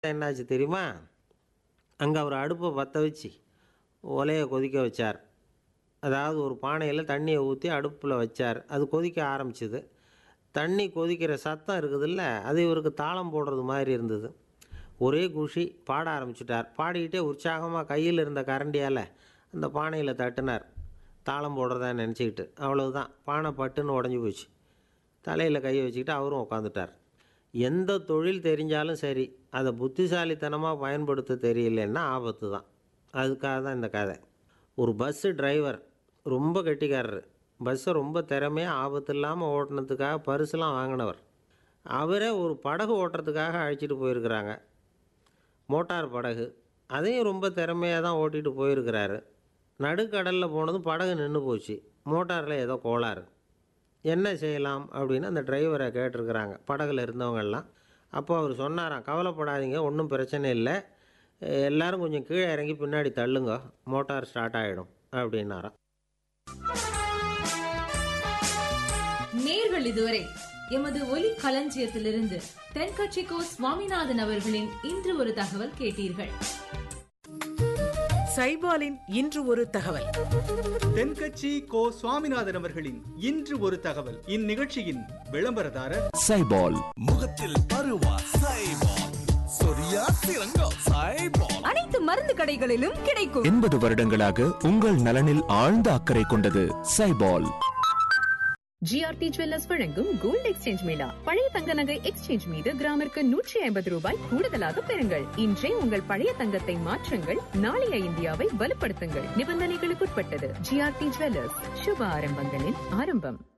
என்னாச்சு தெரியுமா அங்கே அவர் அடுப்பை பற்ற வச்சு ஒலையை கொதிக்க வச்சார் அதாவது ஒரு பானையில் தண்ணியை ஊற்றி அடுப்பில் வச்சார் அது கொதிக்க ஆரம்பிச்சுது தண்ணி கொதிக்கிற சத்தம் இருக்குதுல்ல அது இவருக்கு தாளம் போடுறது மாதிரி இருந்தது ஒரே குஷி பாட ஆரம்பிச்சிட்டார் பாடிக்கிட்டே உற்சாகமாக கையில் இருந்த கரண்டியால் அந்த பானையில் தட்டினார் தாளம் போடுறதா நினச்சிக்கிட்டு அவ்வளவுதான் பானை பட்டுன்னு உடஞ்சி போச்சு தலையில் கையை வச்சுக்கிட்டு அவரும் உட்காந்துட்டார் எந்த தொழில் தெரிஞ்சாலும் சரி அதை புத்திசாலித்தனமாக பயன்படுத்த தெரியலன்னா ஆபத்து தான் அதுக்காக தான் இந்த கதை ஒரு பஸ்ஸு டிரைவர் ரொம்ப கெட்டிக்காரர் பஸ்ஸை ரொம்ப திறமையாக ஆபத்து இல்லாமல் ஓட்டினதுக்காக பரிசுலாம் வாங்கினவர் அவரே ஒரு படகு ஓட்டுறதுக்காக அழைச்சிட்டு போயிருக்கிறாங்க மோட்டார் படகு அதையும் ரொம்ப திறமையாக தான் ஓட்டிகிட்டு போயிருக்கிறாரு நடுக்கடலில் போனதும் படகு நின்று போச்சு மோட்டாரில் ஏதோ கோளாறு என்ன செய்யலாம் அப்படின்னு அந்த டிரைவரை கேட்டிருக்கிறாங்க படகுல இருந்தவங்கெல்லாம் அப்போ அவர் சொன்னாராம் கவலைப்படாதீங்க ஒன்றும் பிரச்சனை இல்லை எல்லாரும் கொஞ்சம் கீழே இறங்கி பின்னாடி தள்ளுங்க மோட்டார் ஸ்டார்ட் ஆகிடும் அப்படின்னாராம் நேர்கள் இதுவரை எமது ஒலி களஞ்சியத்திலிருந்து தென்கட்சிக்கோ சுவாமிநாதன் அவர்களின் இன்று ஒரு தகவல் கேட்டீர்கள் சைபாலின் இன்று ஒரு தகவல் தென்கட்சி கோ சுவாமிநாதன் அவர்களின் இன்று ஒரு தகவல் இந்நிகழ்ச்சியின் விளம்பரதாரர் சைபால் முகத்தில் பருவா சைபால் சொரியா சிறங்கம் சைபால் அனைத்து மருந்து கடைகளிலும் கிடைக்கும் எண்பது வருடங்களாக உங்கள் நலனில் ஆழ்ந்த அக்கறை கொண்டது சைபால் ஜிஆர்டி ஜுவல்லர்ஸ் வழங்கும் கோல்ட் எக்ஸ்சேஞ்ச் மேளா பழைய தங்க நகை எக்ஸ்சேஞ்ச் மீது கிராமிற்கு நூற்றி ஐம்பது ரூபாய் கூடுதலாக பெறுங்கள் இன்றே உங்கள் பழைய தங்கத்தை மாற்றுங்கள் நாளைய இந்தியாவை வலுப்படுத்துங்கள் நிபந்தனைகளுக்குட்பட்டது ஜிஆர்டி ஜுவல்லர்ஸ் சுப ஆரம்பங்களின் ஆரம்பம்